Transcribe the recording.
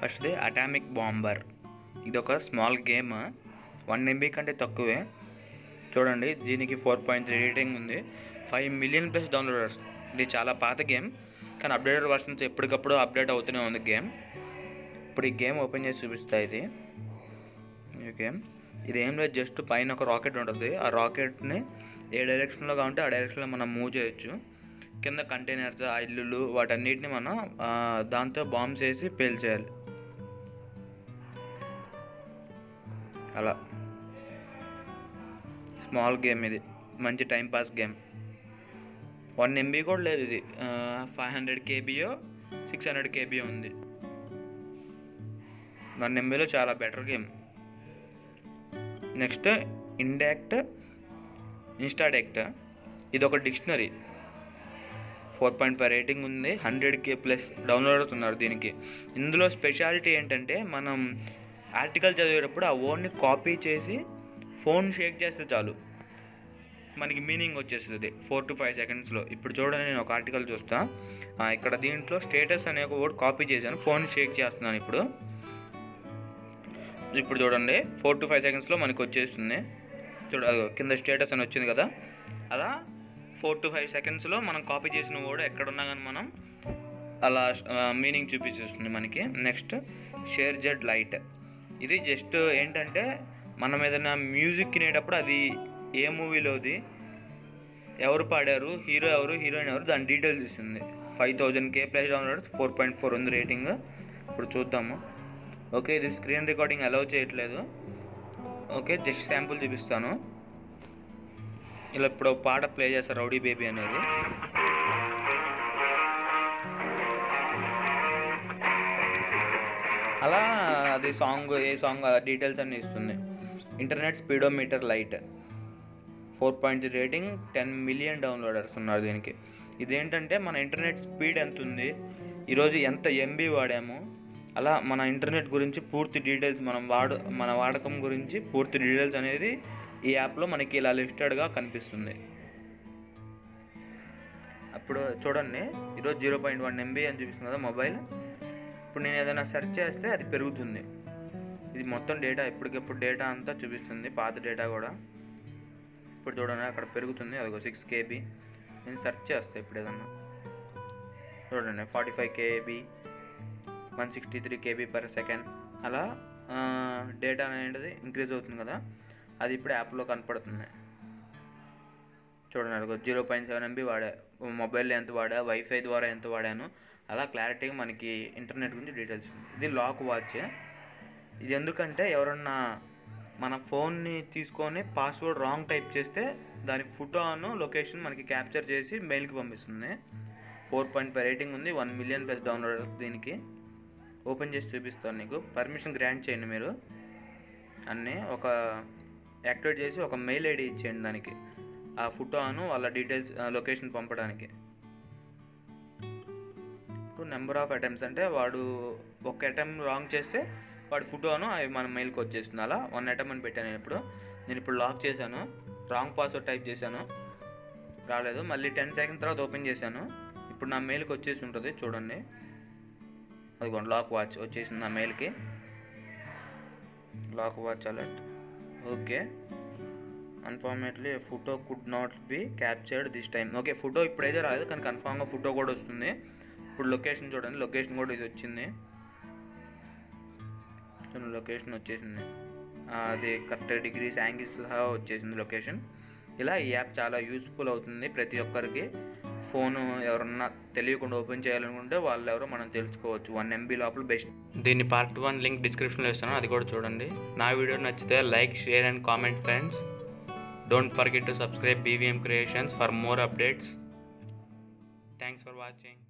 ఫస్ట్ది atomic bomber ఇది ఒక స్మాల్ గేమ్ వన్ ఎంబీ కంటే తక్కువే చూడండి దీనికి ఫోర్ పాయింట్ త్రీ రేటింగ్ ఉంది ఫైవ్ మిలియన్ ప్లస్ డౌన్లోడర్స్ ఇది చాలా పాత గేమ్ కానీ అప్డేటెడ్ వర్షన్స్ ఎప్పటికప్పుడు అప్డేట్ అవుతూనే ఉంది గేమ్ ఇప్పుడు ఈ గేమ్ ఓపెన్ చేసి చూపిస్తా ఇది ఈ గేమ్ ఇది ఏం లేదు జస్ట్ పైన ఒక రాకెట్ ఉంటుంది ఆ రాకెట్ని ఏ డైరెక్షన్లో కావాలంటే ఆ డైరెక్షన్లో మనం మూవ్ చేయొచ్చు కింద కంటైనర్స్ ఆ ఇల్లులు వాటన్నిటిని మనం ఆ, దాంతో బాంబ్స్ వేసి పేల్చేయాలి అలా స్మాల్ గేమ్ ఇది మంచి time pass game one MB కూడా లేదు ఇది ఫైవ్ హండ్రెడ్ కేబీయో సిక్స్ హండ్రెడ్ కేబీయో ఉంది వన్ ఎంబీలో చాలా బెటర్ గేమ్ నెక్స్ట్ ఇండాక్ట్ ఇన్స్టాడెక్ట్ ఇది ఒక dictionary four point five rating ఉంది హండ్రెడ్ కే ప్లస్ డౌన్లోడర్స్ ఉన్నారు దీనికి ఇందులో స్పెషాలిటీ ఏంటంటే మనం ఆర్టికల్ చదివేటప్పుడు ఆ వర్డ్ని కాపీ చేసి ఫోన్ షేక్ చేస్తే చాలు మనకి మీనింగ్ వచ్చేస్తుంది ఫోర్ టు ఫైవ్ సెకండ్స్లో ఇప్పుడు చూడండి నేను ఒక ఆర్టికల్ చూస్తా ఆ, ఇక్కడ దీంట్లో స్టేటస్ అనే ఒక వర్డ్ కాపీ చేశాను ఫోన్ షేక్ చేస్తున్నాను ఇప్పుడు ఇప్పుడు చూడండి ఫోర్ టు ఫైవ్ సెకండ్స్లో మనకి వచ్చేస్తుంది చూడ అదిగో కింద స్టేటస్ అని వచ్చింది కదా అలా ఫోర్ టు ఫైవ్ సెకండ్స్లో మనం కాపీ చేసిన వర్డ్ ఎక్కడున్నా కానీ మనం అలా మీనింగ్ చూపించేస్తుంది మనకి నెక్స్ట్ షేర్ జెడ్ లైట్ ఇది జస్ట్ ఏంటంటే మనం ఏదైనా మ్యూజిక్ వినేటప్పుడు అది ఏ మూవీలోది ఎవరు పాడారు హీరో ఎవరు హీరోయిన్ ఎవరు దాని డీటెయిల్స్ ఇస్తుంది five thousand K plus downloads four point four ఉంది రేటింగ్ ఇప్పుడు చూద్దాము ఓకే ఇది స్క్రీన్ రికార్డింగ్ అలౌ చేయట్లేదు ఓకే జస్ట్ శాంపుల్ చూపిస్తాను ఇలా ఇప్పుడు ఒక పాట ప్లే చేస్తారు రౌడీ బేబీ అనేది అలా అది సాంగ్ ఏ సాంగ్ డీటెయిల్స్ అన్ని ఇస్తుంది internet speedometer lite four point rating ten million downloaders ఉన్నారు దీనికి ఇదేంటంటే మన ఇంటర్నెట్ స్పీడ్ ఎంత ఉంది ఈరోజు ఎంత ఎంబీ వాడాము అలా మన ఇంటర్నెట్ గురించి పూర్తి డీటెయిల్స్ మనం వాడు మన వాడకం గురించి పూర్తి డీటెయిల్స్ అనేది ఈ యాప్లో మనకి ఇలా లిస్టెడ్గా కనిపిస్తుంది అప్పుడు చూడండి ఈరోజు జీరో పాయింట్ వన్ ఎంబీ అని చూపిస్తుంది కదా మొబైల్ ఇప్పుడు నేను ఏదైనా సెర్చ్ చేస్తే అది పెరుగుతుంది ఇది మొత్తం డేటా ఎప్పటికెప్పుడు డేటా అంతా చూపిస్తుంది పాత డేటా కూడా ఇప్పుడు చూడండి అక్కడ పెరుగుతుంది అదిగో సిక్స్ కేబీ నేను సెర్చ్ చేస్తాను ఇప్పుడు ఏదన్నా చూడండి forty five KB one sixty three KB per second అలా డేటా అనేది ఇంక్రీజ్ అవుతుంది కదా అది ఇప్పుడు యాప్లో కనపడుతుంది చూడండి అదిగో జీరో పాయింట్ సెవెన్ ఎంబీ వాడా మొబైల్లో ఎంత వాడా వైఫై ద్వారా ఎంత వాడాను అలా క్లారిటీగా మనకి ఇంటర్నెట్ గురించి డీటెయిల్స్ ఉంది. ఇది లాక్ వాచ్ ఇది ఎందుకంటే ఎవరన్నా మన ఫోన్ని తీసుకొని పాస్వర్డ్ రాంగ్ టైప్ చేస్తే దాని ఫోటోను లొకేషన్ మనకి క్యాప్చర్ చేసి మెయిల్కి పంపిస్తుంది ఫోర్ పాయింట్ ఫైవ్ రేటింగ్ ఉంది వన్ మిలియన్ ప్లస్ డౌన్లోడ్ దీనికి ఓపెన్ చేసి చూపిస్తాను నీకు పర్మిషన్ గ్రాంట్ చేయండి మీరు అన్నీ ఒక యాక్టివేట్ చేసి ఒక మెయిల్ ఐడి ఇచ్చేయండి దానికి ఆ ఫోటోను వాళ్ళ డీటెయిల్స్ లొకేషన్ పంపడానికి ఇప్పుడు నెంబర్ ఆఫ్ అటెంప్ట్స్ అంటే వాడు ఒక అటెంప్ట్ రాంగ్ చేస్తే వాడి ఫోటోను అవి మన మెయిల్కి వచ్చేస్తుంది అలా వన్ అటెంప్ట్ అని పెట్టాను నేను ఇప్పుడు నేను ఇప్పుడు లాక్ చేశాను రాంగ్ పాస్వర్డ్ టైప్ చేశాను రాలేదు మళ్ళీ టెన్ సెకండ్ తర్వాత ఓపెన్ చేశాను ఇప్పుడు నా మెయిల్కి వచ్చేసి ఉంటుంది చూడండి అదిగోండి లాక్ వాచ్ వచ్చేసింది నా మెయిల్కి lock watch alert okay unfortunately photo could not be captured this time okay photo ఇప్పుడైతే రాలేదు కానీ కన్ఫామ్గా ఫోటో కూడా వస్తుంది ఇప్పుడు లొకేషన్ చూడండి లొకేషన్ కూడా ఇది వచ్చింది చూడండి లొకేషన్ వచ్చేసింది ఆ, అది కరెక్ట్ డిగ్రీస్ యాంగిల్స్ సహా వచ్చేసింది లొకేషన్ ఇలా ఈ యాప్ చాలా యూస్ఫుల్ అవుతుంది ప్రతి ఒక్కరికి ఫోన్ ఎవరన్నా తెలియకుండా ఓపెన్ చేయాలనుకుంటే వాళ్ళు ఎవరో మనం తెలుసుకోవచ్చు వన్ ఎంబీ లోపల బెస్ట్ దీని పార్ట్ వన్ లింక్ డిస్క్రిప్షన్లో ఇస్తాను అది కూడా చూడండి నా వీడియో నచ్చితే like share and comment friends don't forget to subscribe BVM creations for more updates thanks for watching